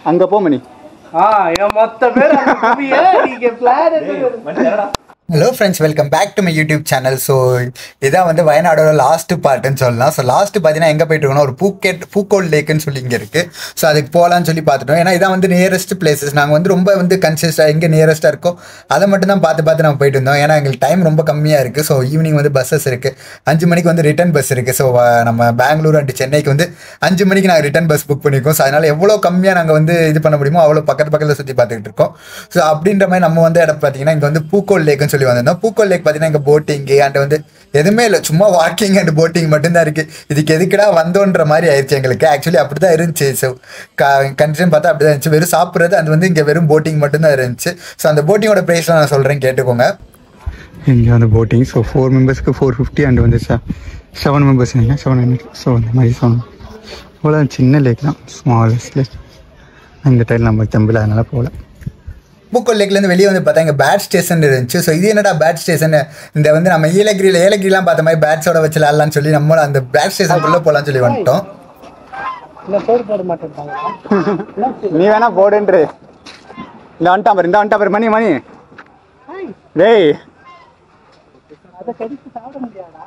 அங்க போ மணி ஆ என் மொத்த பேர் அங்க குவிய, நீங்க plan hello friends welcome back to my YouTube channel so இதான் வந்து வயநாடோட லாஸ்ட் பார்ட்டுன்னு சொல்லலாம் ஸோ லாஸ்ட் பார்த்தீங்கன்னா எங்கே போயிட்டு இருக்கோம்னா ஒரு பூக்கெட் பூக்கோல் லேக்குன்னு சொல்லி இங்கே இருக்குது ஸோ அதுக்கு போகலான்னு சொல்லி பார்த்துட்டோம் ஏன்னா இதான் வந்து நியரஸ்ட் பிளேசஸ் நாங்கள் வந்து ரொம்ப வந்து கன்சியஸாக எங்கே நியரஸ்ட்டாக இருக்கோ அதை மட்டும் தான் பார்த்து பார்த்து நம்ம போயிட்டு இருந்தோம் ஏன்னா எங்களுக்கு டைம் ரொம்ப கம்மியாக இருக்குது ஸோ ஈவினிங் வந்து பஸ்ஸஸ் இருக்குது அஞ்சு மணிக்கு வந்து ரிட்டன் பஸ் இருக்குது ஸோ நம்ம பெங்களூர் அண்ட் சென்னைக்கு வந்து அஞ்சு மணிக்கு நாங்கள் ரிட்டன் பஸ் புக் பண்ணியிருக்கோம் ஸோ அதனால் எவ்வளோ கம்மியாக நாங்கள் வந்து இது பண்ண முடியுமோ அவ்வளோ பக்கத்து பக்கத்தில் சுற்றி பார்த்துக்கிட்டு இருக்கோம் ஸோ அப்படின்ற மாதிரி நம்ம வந்து இடம் பார்த்தீங்கன்னா இங்கே வந்து பூக்கோல் லேக்குன்னு சொல்லி வந்திருந்தோம் பூக்கோல் லேக் பார்த்தீங்கன்னா இங்கே போட்டிங்கு அண்ட் வந்து எதுவுமே இல்லை சும்மா வாக்கிங் அண்ட் போட்டிங் மட்டும்தான் இருக்குது இதுக்கு எதுக்குடா வந்தோன்ற மாதிரி ஆயிடுச்சு எங்களுக்கு ஆக்சுவலி அப்படி தான் இருந்துச்சு ஸோ கண்டிஷன் பார்த்தா அப்படி தான் இருந்துச்சு வெறும் சாப்பிட்றது அது வந்து இங்கே வெறும் போட்டிங் மட்டும்தான் இருந்துச்சு ஸோ அந்த போட்டிங்கோட ப்ரைஸ்லாம் நான் சொல்கிறேன் கேட்டுக்கோங்க இங்கே வந்து போட்டிங் ஸோ ஃபோர் மெம்பர்ஸ்க்கு ஃபோர் ஃபிஃப்டி அண்ட் வந்து செவன் மெம்பர்ஸ் நீங்கள் செவன் ஹண்ட்ரட் ஸோ இந்த மாதிரி செவன் அவ்வளோ சின்ன லேக் தான் ஸ்மாலஸ்ட் லேக் இந்த டைம் நம்ம தம்பில் அதனால் போகல பூக்கோல் லேக்லேருந்து வெளியே வந்து பார்த்தா இங்கே பேட் ஸ்டேஷன் இருந்துச்சு ஸோ இது என்னடா பேட் ஸ்டேஷன் இந்த வந்து நம்ம ஏலகிரியில் ஏலகிரிலாம் பார்த்த மாதிரி பேட்ஸோட வச்சு விளாட்லான்னு சொல்லி நம்மளும் அந்த பேட் ஸ்டேஷனுக்குள்ளே போகலான்னு சொல்லி வந்துட்டோம் இல்ல சோறு போட மாட்டேன்ட்டாங்க நீ வேணா போடுன்று இந்த வந்துட்டான் பாரு இந்த வந்துட்டா பாரு மணி மணி டேய் அதை கடிச்சு சாப்பிட முடியாதா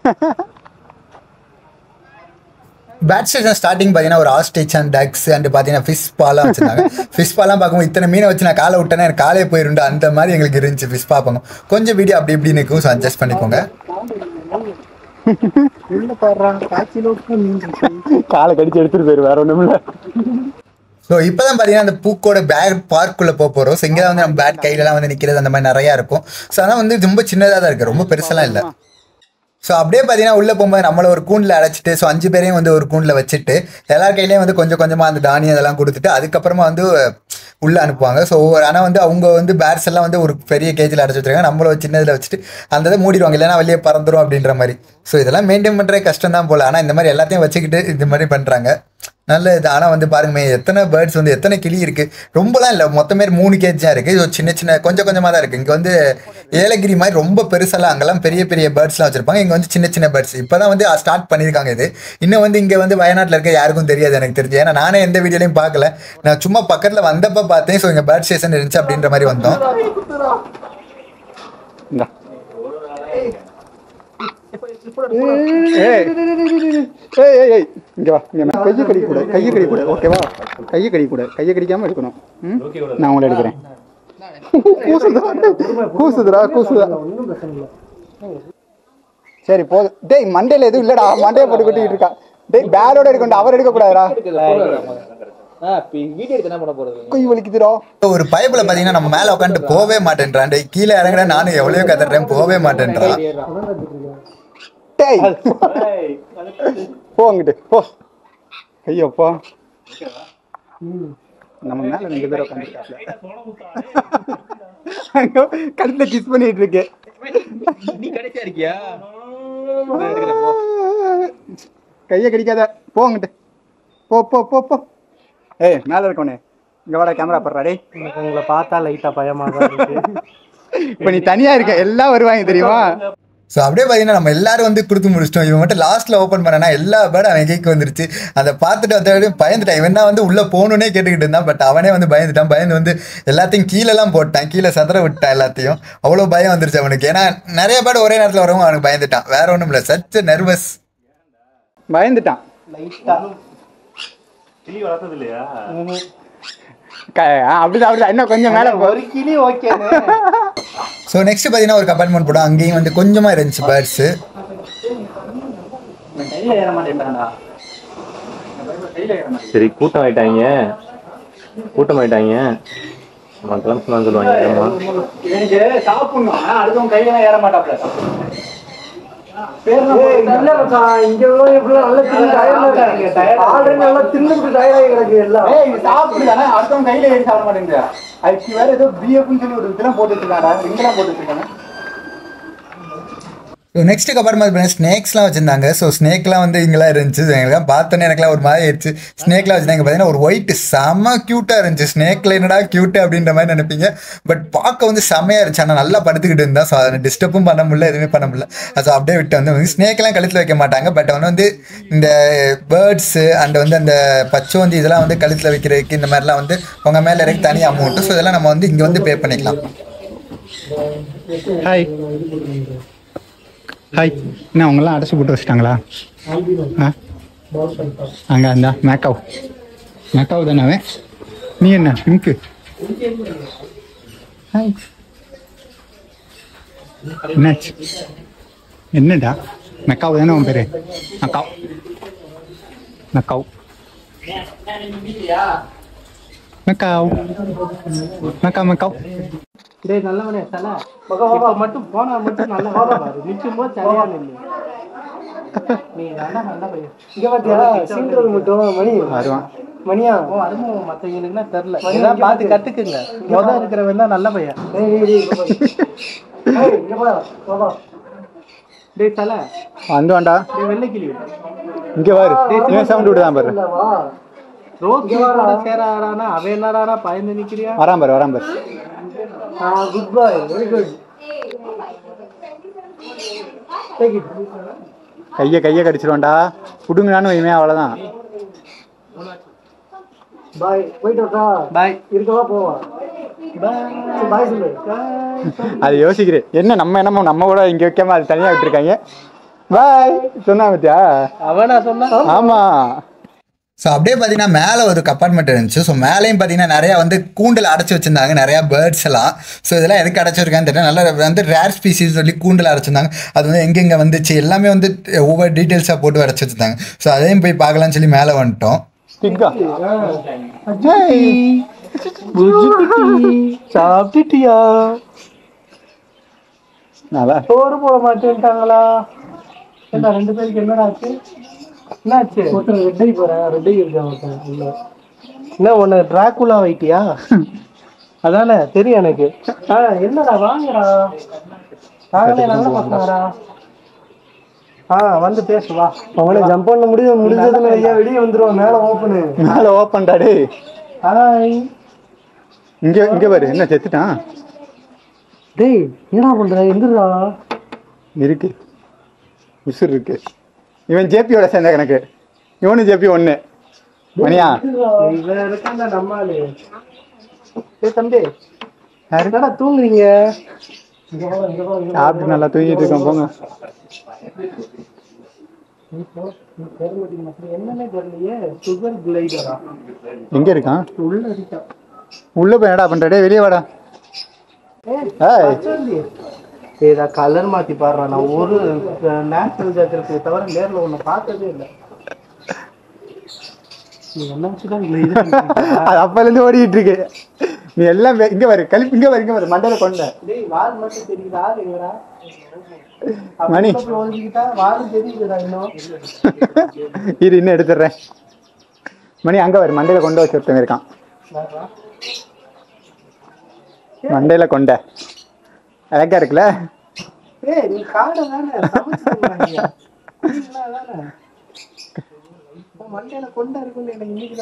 பேட் ஸ்டேஷன் ஸ்டார்டிங் பார்த்தீங்கன்னா ஒரு ஆஸ்டேச் அண்ட் டக்ஸ் அண்ட் பார்த்தீங்கன்னா ஃபிஷ் பாலாம் வச்சிருந்தாங்க ஃபிஷ் பாலாம் பார்க்கும்போது இத்தனை மீனை வச்சு நான் காலை விட்டேன்னா எனக்கு காலே போயிருண்டு அந்த மாதிரி எங்களுக்கு இருந்துச்சு ஃபிஷ் பார்ப்போம் கொஞ்சம் வீடியோ அப்படி இப்படி நிற்கும் ஸோ அட்ஜஸ்ட் பண்ணிக்கோங்க உள்ள போடுறான் காய்ச்சலோட்டு மீன் காலை கடிச்சு எடுத்துட்டு போயிரு வேற ஒன்றும் இல்லை ஸோ இப்போ தான் பார்த்தீங்கன்னா அந்த பூக்கோட பேக் பார்க்குள்ளே போக போகிறோம் ஸோ இங்கே தான் வந்து நம்ம பேட் கையிலலாம் வந்து நிற்கிறது அந்த மாதிரி நிறையா இருக்கும் ஸோ ஆனால் வந்து ரொம்ப சின்னதாக தான் இருக்குது ரொம்ப பெருசெல்லாம் இல்லை ஸோ அப்படியே பார்த்தீங்கன்னா உள்ளே போகும்போது நம்மளை ஒரு கூண்டில் அடைச்சிட்டு ஸோ அஞ்சு பேரையும் வந்து ஒரு கூண்டில் வச்சுட்டு எல்லார் கையிலையும் வந்து கொஞ்சம் கொஞ்சமாக அந்த தானியம் அதெல்லாம் கொடுத்துட்டு அதுக்கப்புறமா வந்து உள்ளே அனுப்புவாங்க ஸோ ஆனால் வந்து அவங்க வந்து பேர்ஸ் எல்லாம் வந்து ஒரு பெரிய கேஜில் அடைச்சி வச்சிருக்காங்க நம்மள ஒரு சின்னதில் வச்சுட்டு அந்த இதை மூடிடுவாங்க இல்லைன்னா வெளியே பறந்துரும் அப்படின்ற மாதிரி ஸோ இதெல்லாம் மெயின்டைன் பண்ணுறது கஷ்டம் தான் போல் ஆனால் இந்த மாதிரி எல்லாத்தையும் வச்சுக்கிட்டு இந்த மாதிரி பண்ணுறாங்க நல்ல இது ஆனால் வந்து பாருங்க எத்தனை பேர்ட்ஸ் வந்து எத்தனை கிளி இருக்குது ரொம்பலாம் இல்லை மொத்தமே மூணு கேஜ் தான் இருக்குது சின்ன சின்ன கொஞ்சம் கொஞ்சமாக தான் இருக்குது இங்கே வந்து ஏலகிரி மாதிரி ரொம்ப பெருசெல்லாம் அங்கெல்லாம் பெரிய பெரிய பேர்ட்ஸ்லாம் வச்சுருப்பாங்க இங்கே வந்து சின்ன சின்ன பேர்ட்ஸ் இப்போ தான் வந்து ஸ்டார்ட் பண்ணியிருக்காங்க இது இன்னும் வந்து இங்கே வந்து வயநாட்டில் இருக்க யாருக்கும் தெரியாது எனக்கு தெரிஞ்சு ஏன்னா நானே எந்த வீடியோலையும் பார்க்கல நான் சும்மா பக்கத்தில் வந்தப்போ பார்த்தேன் ஸோ இங்கே பேர்ட் ஸ்டேஷன் இருந்துச்சு அப்படின்ற மாதிரி வந்தோம் இந்தா ஏய் ஏய் ஏய் ஏய் இங்க வா இங்க வா. கையை கடிக்க கூடாது கையை கடிக்க கூடாது ஓகேவா கையை கடிக்க கூடாது கையை கடிக்காம எடுக்கணும் ம்? நான் உங்களை எடுக்கிறேன் கூசுதுடா கூசுதுடா கூசுதா ஒன்றும் பிரச்சனை இல்லை சரி போதும் டேய் மண்டையில எதுவும் இல்லடா மண்டையை போட்டு கொட்டிட்டு இருக்கா டேய் பேரோட எடுக்கணும் அவர் எடுக்க கூடாதுடா வீடியோ எடுத்து என்ன பண்ண போறது குய் வலிக்குதுடா ஒரு பைப்பில் பார்த்தீங்கன்னா நம்ம மேலே உட்காந்துட்டு போவே மாட்டேன்றான் டேய் கீழே இறங்குறேன் நானும் எவ்வளோ கத்துறேன் போவே மாட்டேன்றான் டேய் போ அங்கிட்டு போ ஐயோ போ நம்ம மேல ரெண்டு பேரும் உட்காந்துருக்காங்க கழுத்துல கிஸ் பண்ணிட்டு இருக்கு நீ கடைசியா இருக்கியா கையை கடிக்காத போ அங்கிட்டு போ போ போ போ ஏய் மேல இருக்கவனே இங்க வாடா கேமரா படுறா டேய் எனக்கு உங்களை பார்த்தா லைட்டா பயமா தான் இருக்கு இப்ப நீ தனியா இருக்க எல்லாம் வருவாங்க தெரியுமா ஸோ அப்படியே பார்த்தீங்கன்னா நம்ம எல்லாரும் வந்து கொடுத்து முடிச்சிட்டோம் இவன் மட்டும் லாஸ்ட்டில் ஓப்பன் பண்ணனா எல்லா பேரும் அவன் கைக்கு வந்துருச்சு அதை பார்த்துட்டு வந்து பயந்துட்டான் இவன் தான் வந்து உள்ளே போகணுன்னே கேட்டுக்கிட்டு இருந்தான் பட் அவனே வந்து பயந்துட்டான் பயந்து வந்து எல்லாத்தையும் கீழெல்லாம் போட்டான் கீழே சதற விட்டான் எல்லாத்தையும் அவ்வளோ பயம் வந்துருச்சு அவனுக்கு ஏன்னா நிறைய பேர் ஒரே நேரத்தில் வரவும் அவனுக்கு பயந்துட்டான் வேற ஒன்றும் இல்லை சச் நர்வஸ் பயந்துட்டான் லைட்டா க- ஆ, அப்படிதான் அப்படிதான் இன்னும் கொஞ்சம் மேல போ ஒரு கிளி ஓகேன்னு ஸோ நெக்ஸ்ட் பார்த்தீங்கன்னா ஒரு கப்பார்ட்மெண்ட் போடும் அங்கேயும் வந்து கொஞ்சமாக இருந்துச்சு பேர்ட்ஸு கையில ஏற மாட்டேன்டா சரி கூட்டம் ஆயிட்டாங்க கூட்டம் ஆயிட்டாங்க மக்கள்லாம் சொன்னா சொல்லுவாங்க ஆமா எனக்கு சாப்பிடணும் ஆனா அடுத்தவங்க கையில ஏற மாட்டாப்ல இல்ல மச்சான் இங்க உள்ள எப்படி நல்லா தின்னு டயர்ட் ஆல்ரெடி நல்லா தின்னுட்டு டயர்ட் ஆகி கிடக்கு எல்லாம் ஏய் இது சாப்பிடுதானே அடுத்தவங்க கையில ஏறி சாப்பிட மாட்டேங்குது அதுக்கு வேற ஏதோ பிஎஃப்னு சொல்லி ஒரு இதெல்லாம் போட்டு வச்சிருக்காங்க ரிங்கெல்லாம் போட்டு வச்சிருக்காங்க நெக்ஸ்ட் அப்புறம் பார்த்தீங்கன்னா ஸ்னேக்ஸ்லாம் வச்சிருந்தாங்க ஸோ ஸ்னேக்லாம் வந்து இங்கெல்லாம் இருந்துச்சு எங்களுக்குலாம் பார்த்தோன்னே எனக்குலாம் ஒரு மாதிரி ஆயிடுச்சு ஸ்னேக்லாம் வச்சிருந்தாங்க பார்த்தீங்கன்னா ஒரு ஒயிட் செம்ம க்யூட்டாக இருந்துச்சு ஸ்னேக்ல என்னடா க்யூட்டு அப்படின்ற மாதிரி நினைப்பீங்க பட் பார்க்க வந்து செம்மையாக இருந்துச்சு ஆனால் நல்லா படுத்துக்கிட்டு இருந்தா ஸோ அதை டிஸ்டர்பும் பண்ண முடியல எதுவுமே பண்ண முடியல ஸோ அப்படியே விட்டு வந்து ஸ்னேக்லாம் கழுத்தில் வைக்க மாட்டாங்க பட் அவன் வந்து இந்த பேர்ட்ஸு அண்ட் வந்து அந்த பச்சோந்தி இதெல்லாம் வந்து கழுத்தில் வைக்கிறதுக்கு இந்த மாதிரிலாம் வந்து உங்கள் மேலே இறக்கி தனி அமௌண்ட்டு ஸோ இதெல்லாம் நம்ம வந்து இங்கே வந்து பே பண்ணிக்கலாம் ஹாய் ஹாய் என்ன அவங்கெல்லாம் அடைச்சி போட்டு வச்சிட்டாங்களா ஆ அங்கே அந்த மேக்காவ் மேக்காவ் தானே அவன் நீ என்ன பிங்க்கு ஹாய் என்னாச்சு என்னடா மெக்காவ் தானே உன் பேரு macaw macaw macaw macaw macaw டேய் நல்லவனே தல இப்ப மட்டும் போனா மட்டும் நல்லா பாரு நிக்கும் போது சரியா நில்லு நீ நல்லா நல்ல பையன் இங்க பாத்தியா சீன்றது மட்டும் மணி வருவான் மணியா ஓ அதுவும் மத்தவங்களுக்குலாம் தெரியல இதெல்லாம் பார்த்து கத்துக்குங்க முத இருக்கிறவன் தான் நல்ல பையன் டேய் தல வந்து வேண்டா டேய் வெள்ளைக்கிளி இங்கே பாரு ஏன் சவுண்ட் விட்டுதான் பாரு ரோஸ் கூட சேராடானா அவன் என்னடானா பயந்து நிக்கிறியா வரான் பாரு வரான் பாரு good boy very good take it கையை கையை கடிச்சிருவான்டா புடுங்கினான்னு வைமே அவ்வளோதான் பாய் போயிட்டு வரா பாய் இருக்கவா போவா பாய் பாய் சொல்லு அது யோசிக்கிறேன் என்ன நம்ம என்னமோ நம்ம கூட இங்கே வைக்காம அது தனியாக விட்டுருக்காங்க பாய் சொன்னா பத்தியா அவனா சொன்னா ஆமா ஸோ அப்படியே பார்த்தீங்கன்னா மேலே ஒரு கப்பார்ட்மெண்ட் இருந்துச்சு ஸோ மேலேயும் பார்த்தீங்கன்னா நிறையா வந்து கூண்டில் அடைச்சி வச்சிருந்தாங்க நிறையா பேர்ட்ஸ் எல்லாம் ஸோ இதெல்லாம் எதுக்கு அடைச்சிருக்கான்னு தெரியல நல்லா வந்து ரேர் ஸ்பீசிஸ் சொல்லி கூண்டில் அடைச்சிருந்தாங்க அது வந்து எங்கெங்கே வந்துச்சு எல்லாமே வந்து ஒவ்வொரு டீட்டெயில்ஸாக போட்டு அடைச்சி வச்சிருந்தாங்க ஸோ அதையும் போய் பார்க்கலாம்னு சொல்லி மேலே வந்துட்டோம் பிக்கா சாப்பிட்டுட்டியா நல்லா சோறு போட மாட்டேன்ட்டாங்களா என்ன ரெண்டு பேருக்கு என்னடா ஆச்சு என்னாச்சு ஒருத்தர் ரெட்டை போறேன் ரெட்டை இருக்கா ஒருத்தன் உள்ள என்ன உன்னை டிராகுலா வைட்டியா அதானே தெரியும் எனக்கு ஆ என்னடா வாங்கடா நாங்களே நல்ல பசங்கடா ஆ வந்து பேசு வா அவனை ஜம்ப் பண்ண முடியும் முடிஞ்சதுன்னு ஐயா வெளியே வந்துருவான் மேல ஓப்பனு மேலே ஓப்பன்டா டேய் ஹாய் இங்கே இங்கே பாரு என்ன செத்துட்டான் டேய் என்னடா பண்ற எந்திரா இருக்கு உசுர் இருக்கு இவன் ஜேபியோட சேர்ந்த கணக்கு இவனு ஜேபி ஒன்று மணியா இவன் இருக்கான்டா நம்ம ஆளு ஏய் தம்பி யாரு என்னடா தூங்குறீங்க இங்க வா, இங்க வா, இங்க வா. சாப்பிட்டு நல்லா தூங்கிட்டு இருக்கோம் போங்க நீ போ, நீ பேர மாட்டீங்க மக்களே. என்னன்னே தெரியலையே சுகர் கிளைடரா எங்க இருக்கான் உள்ள இருக்கா உள்ள போய் என்னடா பண்ற டேய் வெளியே வாடா ஏய் ஏய் பச்சோந்தி. ஏய் நான் கலர் மாத்தி பாடுறேன் நான் ஒரு நேஷனல் ஜாக்கிரதை தவிர நேர்ல ஒண்ணு பார்த்ததே இல்லை நீ என்ன வச்சுதான் அது அப்பல இருந்து ஓடிட்டு இருக்கு நீ எல்லாம் வே- இங்க பாரு கழிப்பு இங்க பாரு இங்க பாரு மண்டையில கொண்ட டேய் வால் மட்டும் தெரியுதா எங்கடா மணி. ஒதுக்கிட்டா வால் தெரியுதுடா இன்னும் இது இன்னும் எடுத்துடுறேன் மணி அங்க பாரு மண்டையில கொண்டு வச்சு ஒருத்தங்க இருக்கான் வேறா? மண்டையில கொண்ட அழகா இருக்குல்ல ஏய் நீ காடை தானே சமைச்சு தருவாங்க. நீங்களா தானே உன் மண்டையில கொண்டா இருக்குன்னு எனக்கு இன்னைக்கு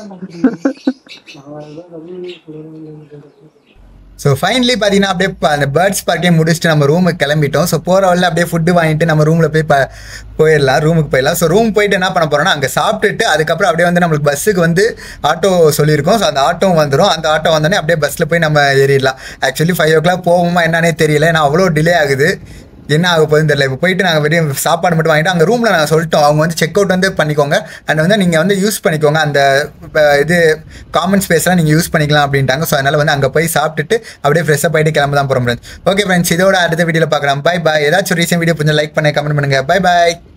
தான் ஸோ ஃபைனலி பார்த்தீங்கன்னா அப்படியே ப- அந்த பேர்ட்ஸ் பார்க்கே முடிச்சுட்டு நம்ம ரூமுக்கு கிளம்பிட்டோம் ஸோ போகிற வழியில் அப்படியே ஃபுட்டு வாங்கிட்டு நம்ம ரூமில் போய் ப போயிடலாம் ரூமுக்கு போயிடலாம் ஸோ ரூம் போயிட்டு என்ன பண்ண போகிறோம்னா அங்கே சாப்பிட்டுட்டு அதுக்கப்புறம் அப்படியே வந்து நம்மளுக்கு பஸ்ஸுக்கு வந்து ஆட்டோ சொல்லியிருக்கோம் ஸோ அந்த ஆட்டோ வந்துடும் அந்த ஆட்டோ வந்தோடனே அப்படியே பஸ்ஸில் போய் நம்ம ஏறிடலாம் ஆக்சுவலி ஃபைவ் ஓ கிளாக் போவோமா என்னன்னே தெரியல ஏன்னா அவ்வளோ டிலே ஆகுது என்ன ஆக போகுதுன்னு தெரியல இப்போ போயிட்டு நாங்கள் வெளியே சாப்பாடு மட்டும் வாங்கிட்டு அங்கே ரூமில் நாங்கள் சொல்லிட்டோம் அவங்க வந்து செக் அவுட் வந்து பண்ணிக்கோங்க அண்ட் வந்து நீங்கள் வந்து யூஸ் பண்ணிக்கோங்க அந்த இப்ப இது காமன் ஸ்பேஸ்லாம் நீங்கள் யூஸ் பண்ணிக்கலாம் அப்படின்ட்டாங்க ஸோ அதனால் வந்து அங்கே போய் சாப்பிட்டுட்டு அப்படியே ஃப்ரெஷ்ஷாக போயிட்டு கிளம்ப தான் போகிறோம் ஃப்ரெண்ட்ஸ் ஓகே ஃப்ரெண்ட்ஸ் இதோட அடுத்த வீடியோவில் பார்க்கலாம் பை பாய் ஏதாச்சும் ரீசன் வீடியோ கொஞ்சம் லைக் பண்ணி கமெண்ட் பண்ணுங்கள் பை பாய்